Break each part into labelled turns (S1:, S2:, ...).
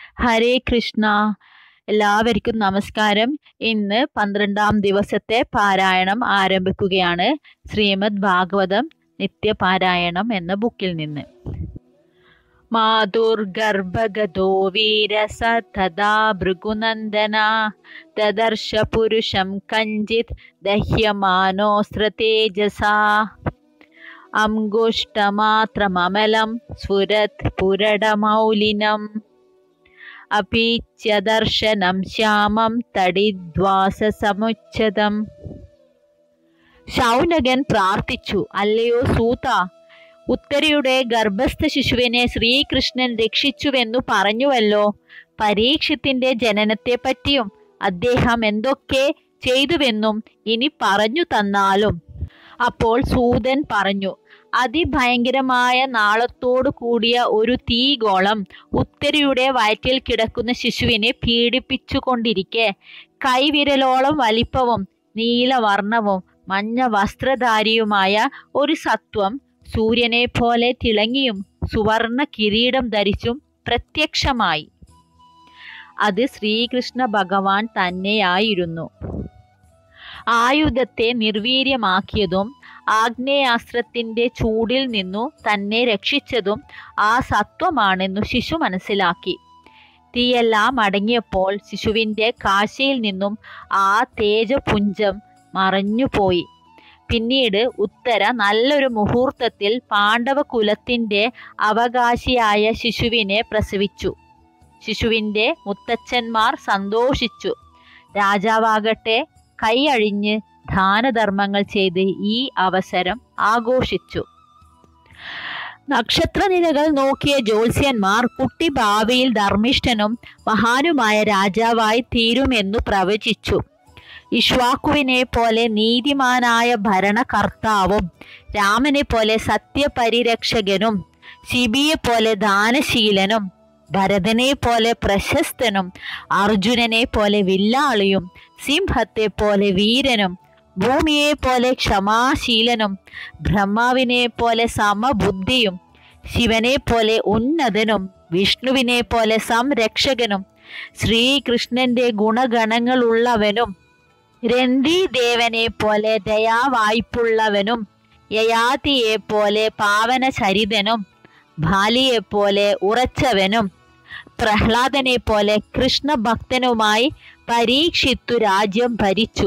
S1: ഹരേ കൃഷ്ണ എല്ലാവർക്കും നമസ്കാരം ഇന്ന് പന്ത്രണ്ടാം ദിവസത്തെ പാരായണം ആരംഭിക്കുകയാണ് ശ്രീമദ് ഭാഗവതം നിത്യപാരായണം എന്ന ബുക്കിൽ നിന്ന് മാതുർഗർഭഗതോ വീരസ തഥാ ഭൃഗുനന്ദന ദദർശ പുരുഷം കഞ്ചിത് ദഹ്യമാനോസ്ത്രതേജസാ അംഗുഷ്ടമാത്രമമലം സ്ഫുരത് പുരടമൗലിനം അപീച്യദർശനം ശ്യാമം തടിദ്വാസസമുച്ചതം ശൗനകൻ പ്രാർത്ഥിച്ചു അല്ലയോ സൂത ഉത്തരയുടെ ഗർഭസ്ഥ ശിശുവിനെ ശ്രീകൃഷ്ണൻ രക്ഷിച്ചുവെന്നു പറഞ്ഞുവല്ലോ പരീക്ഷത്തിന്റെ ജനനത്തെപ്പറ്റിയും അദ്ദേഹം എന്തൊക്കെ ചെയ്തുവെന്നും ഇനി പറഞ്ഞു തന്നാലും അപ്പോൾ സൂതൻ പറഞ്ഞു അതിഭയങ്കരമായ നാളത്തോടു കൂടിയ ഒരു തീഗോളം ഉത്തരയുടെ വയറ്റിൽ കിടക്കുന്ന ശിശുവിനെ പീഡിപ്പിച്ചുകൊണ്ടിരിക്കെ കൈവിരലോളം വലിപ്പവും നീലവർണവും മഞ്ഞ വസ്ത്രധാരിയുമായ ഒരു സത്വം സൂര്യനെ പോലെ തിളങ്ങിയും സുവർണ കിരീടം ധരിച്ചും പ്രത്യക്ഷമായി അത് ശ്രീകൃഷ്ണ ഭഗവാൻ തന്നെയായിരുന്നു ആയുധത്തെ നിർവീര്യമാക്കിയതും ആഗ്നേയാസ്ത്രത്തിന്റെ ചൂടിൽ നിന്നു തന്നെ രക്ഷിച്ചതും ആ സത്വമാണെന്നു ശിശു മനസ്സിലാക്കി തീയെല്ലാം അടങ്ങിയപ്പോൾ ശിശുവിന്റെ കാശയിൽ നിന്നും ആ തേജപുഞ്ചം മറഞ്ഞുപോയി പിന്നീട് ഉത്തര നല്ലൊരു മുഹൂർത്തത്തിൽ പാണ്ഡവ കുലത്തിന്റെ അവകാശിയായ ശിശുവിനെ പ്രസവിച്ചു ശിശുവിന്റെ മുത്തച്ഛന്മാർ സന്തോഷിച്ചു രാജാവാകട്ടെ കൈയഴിഞ്ഞ് ദാനധർമ്മങ്ങൾ ചെയ്ത് ഈ അവസരം ആഘോഷിച്ചു നക്ഷത്രനിരകൾ നോക്കിയ ജ്യോത്സ്യന്മാർ കുട്ടി ഭാവിയിൽ ധർമ്മിഷ്ഠനും മഹാനുമായ രാജാവായി തീരുമെന്നു പ്രവചിച്ചു ഇഷ്വാക്കുവിനെ പോലെ നീതിമാനായ ഭരണകർത്താവും രാമനെ പോലെ സത്യപരിരക്ഷകനും ശിബിയെ പോലെ ദാനശീലനും ഭരതനെ പോലെ പ്രശസ്തനും അർജുനനെ പോലെ വില്ലാളിയും സിംഹത്തെ പോലെ വീരനും ഭൂമിയെ പോലെ ക്ഷമാശീലനും ബ്രഹ്മാവിനെ പോലെ സമബുദ്ധിയും ശിവനെ പോലെ ഉന്നതനും വിഷ്ണുവിനെ പോലെ സംരക്ഷകനും ശ്രീകൃഷ്ണന്റെ ഗുണഗണങ്ങളുള്ളവനും രന്തിദേവനെ പോലെ ദയാവായ്പുള്ളവനും യയാതിയെ പോലെ പാവനചരിതനും ബാലിയെ പോലെ ഉറച്ചവനും പ്രഹ്ലാദനെ പോലെ കൃഷ്ണഭക്തനുമായി പരീക്ഷിത്തു രാജ്യം ഭരിച്ചു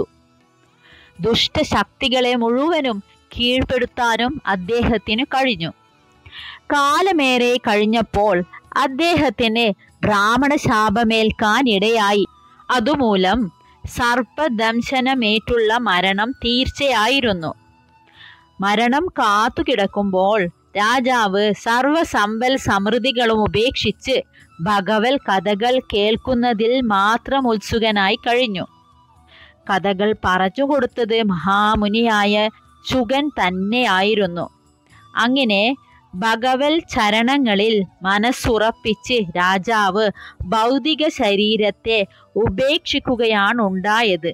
S1: ദുഷ്ടശക്തികളെ മുഴുവനും കീഴ്പ്പെടുത്താനും അദ്ദേഹത്തിന് കഴിഞ്ഞു കാലമേറെ കഴിഞ്ഞപ്പോൾ അദ്ദേഹത്തിന് ബ്രാഹ്മണ ശാപമേൽക്കാൻ ഇടയായി അതുമൂലം സർപ്പദംശനമേറ്റുള്ള മരണം തീർച്ചയായിരുന്നു മരണം കാത്തുകിടക്കുമ്പോൾ രാജാവ് സർവസമ്പൽ സമൃദ്ധികളും ഉപേക്ഷിച്ച് ഭഗവൽ കഥകൾ കേൾക്കുന്നതിൽ മാത്രം ഉത്സുകനായി കഴിഞ്ഞു കഥകൾ പറഞ്ഞു കൊടുത്തത് മഹാമുനിയായ ശുഗൻ തന്നെയായിരുന്നു അങ്ങനെ ഭഗവൽ ചരണങ്ങളിൽ മനസ്സുറപ്പിച്ച് രാജാവ് ഭൗതിക ശരീരത്തെ ഉപേക്ഷിക്കുകയാണുണ്ടായത്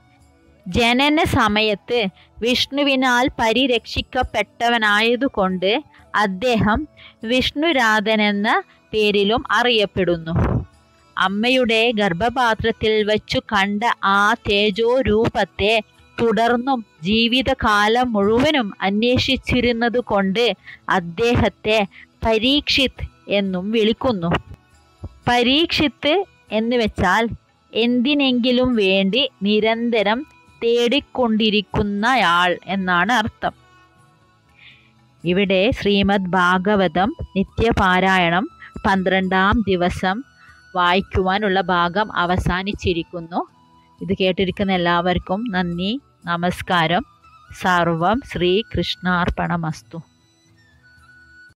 S1: ജനന സമയത്ത് വിഷ്ണുവിനാൽ പരിരക്ഷിക്കപ്പെട്ടവനായതുകൊണ്ട് അദ്ദേഹം വിഷ്ണുരാധൻ എന്ന പേരിലും അറിയപ്പെടുന്നു അമ്മയുടെ ഗർഭപാത്രത്തിൽ വച്ചു കണ്ട ആ തേജോ രൂപത്തെ തുടർന്നും ജീവിതകാലം മുഴുവനും അന്വേഷിച്ചിരുന്നത് കൊണ്ട് അദ്ദേഹത്തെ പരീക്ഷിത് എന്നും വിളിക്കുന്നു പരീക്ഷിത്ത് എന്ന് വെച്ചാൽ എന്തിനെങ്കിലും വേണ്ടി നിരന്തരം തേടിക്കൊണ്ടിരിക്കുന്നയാൾ എന്നാണ് അർത്ഥം ഇവിടെ ശ്രീമദ് ഭാഗവതം നിത്യപാരായണം പന്ത്രണ്ടാം ദിവസം വായിക്കുവാനുള്ള ഭാഗം അവസാനിച്ചിരിക്കുന്നു ഇത് കേട്ടിരിക്കുന്ന എല്ലാവർക്കും നന്ദി നമസ്കാരം സർവം ശ്രീകൃഷ്ണാർപ്പണമസ്തു